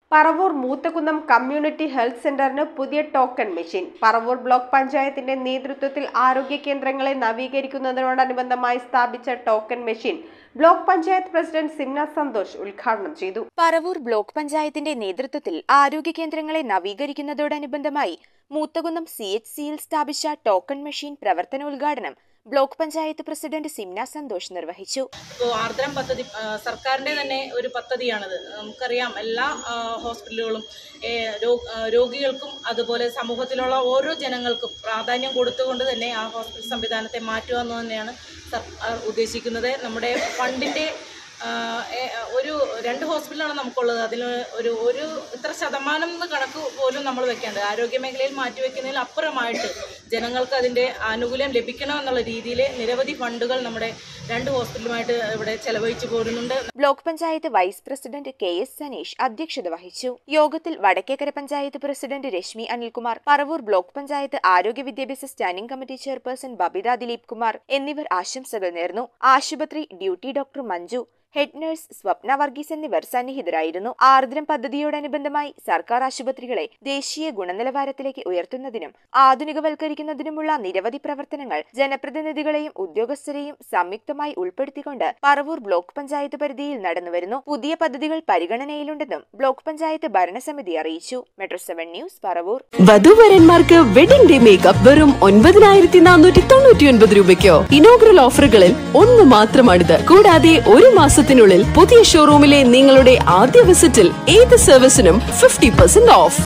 Paravur Moothakunnam community health സെന്ററിന് പുതിയ token machine Paravur block പഞ്ചായത്തിന്റെ നേതൃത്വത്തിൽ ആരോഗ്യ കേന്ദ്രങ്ങളെ നവീകരിക്കുന്നതിനോടനുബന്ധമായി സ്ഥാപിച്ച token machine block panchayat president Simna Santhosh ഉദ്ഘാടനം ചെയ്തു പറവൂർ ബ്ലോക്ക് പഞ്ചായത്തിന്റെ നേതൃത്വത്തിൽ ആരോഗ്യ കേന്ദ്രങ്ങളെ നവീകരിക്കുന്നതോടനുബന്ധമായി മൂത്തകുന്നം സി എച്ച് സിയിൽ സ്ഥാപിച്ച ടോക്കൺ മെഷീൻ പ്രവർത്തനോദ്ഘാടനം ബ്ലോക്ക് പഞ്ചായത്ത് പ്രസിഡന്റ് സിംന സന്തോഷ് നിർവഹിച്ചു ഇപ്പോൾ ആർദ്രം പദ്ധതി ആ, സർക്കാരിൻ്റെ തന്നെ ഒരു പദ്ധതിയാണിത് നമുക്കറിയാം എല്ലാ ആ, ഹോസ്പിറ്റലുകളും ഏ, രോ- ആ, രോഗികൾക്കും അതുപോലെ സമൂഹത്തിലുള്ള ഓരോ ജനങ്ങൾക്കും പ്രാധാന്യം കൊടുത്തുകൊണ്ട് തന്നെ ആ ഹോസ്പിറ്റൽ സംവിധാനത്തെ മാറ്റുക എന്ന് തന്നെയാണ് സർക്കാർ ഉദ്ദേശിക്കുന്നത് നമ്മുടെ ഫണ്ടിൻ്റെ ആ, ഏ- ഒരു രണ്ട് ഹോസ്പിറ്റലാണ് നമുക്കുള്ളത് അതിൽ ഒരു ഒരു ഇത്ര ശതമാനം എന്ന് കണക്ക് പോലും നമ്മൾ വെക്കേണ്ടത് ആരോഗ്യ മേഖലയിൽ മാറ്റിവെക്കുന്നതിൽ അപ്പുറമായിട്ട് ജനങ്ങൾക്ക് അതിൻ്റെ ആനുകൂല്യം ലഭിക്കണം എന്നുള്ള രീതിയിൽ നിരവധി ഫണ്ടുകൾ നമ്മുടെ രണ്ട് ഹോസ്പിറ്റലുമായിട്ട് ഇവിടെ ചെലവഴിച്ചു പോരുന്നുണ്ട് block panchayat vice president K S Saneesh അധ്യക്ഷത വഹിച്ചു യോഗത്തിൽ വടക്കേക്കര പഞ്ചായത്ത് പ്രസിഡന്റ് രശ്മി അനിൽകുമാർ പറവൂർ ബ്ലോക്ക് പഞ്ചായത്ത് ആരോഗ്യ വിദ്യാഭ്യാസ standing committee chairperson Babitha Dileep Kumar എന്നിവർ ആശംസകൾ നേർന്നു ആശുപത്രി duty doctor Manju head nurse Swapna Varghese എന്നിവർ സന്നിഹിതരായിരുന്നു ആർദ്രം പദ്ധതിയോടനുബന്ധമായി സർക്കാർ ആശുപത്രികളെ ദേശീയ ഗുണനിലവാരത്തിലേക്ക് ഉയർത്തുന്നതിനും ആധുനികവൽക്കരിക്കുന്നതിനുമുള്ള നിരവധി പ്രവർത്തനങ്ങൾ ജനപ്രതിനിധികളെയും ഉദ്യോഗസ്ഥരെയും സംയുക്തമായി ഉൾപ്പെടുത്തിക്കൊണ്ട് പറവൂർ ബ്ലോക്ക് പഞ്ചായത്ത് പരിധിയിൽ നടന്നുവരുന്നു പുതിയ പദ്ധതികൾ പരിഗണനയിലുണ്ടെന്നും ബ്ലോക്ക് പഞ്ചായത്ത് ഭരണസമിതി അറിയിച്ചു മെട്രോ സെവൻ ന്യൂസ് പറവൂർ വധുവരന്മാർക്ക് വെഡിംഗ് ഡേ മേക്കപ്പ് വെറും ഒൻപതിനായിരത്തി നാനൂറ്റി തൊണ്ണൂറ്റി ഒൻപത് രൂപയ്ക്കോ ഇനോഗ്രൽ ഓഫറുകളിൽ ഒന്ന് മാത്രമാണിത് കൂടാതെ ഒരു മാസത്തിനുള്ളിൽ പുതിയ ഷോറൂമിലെ നിങ്ങളുടെ ആദ്യ വിസിറ്റിൽ ഏത് സർവീസിനും ഫിഫ്റ്റി പെർസെന്റ് ഓഫ്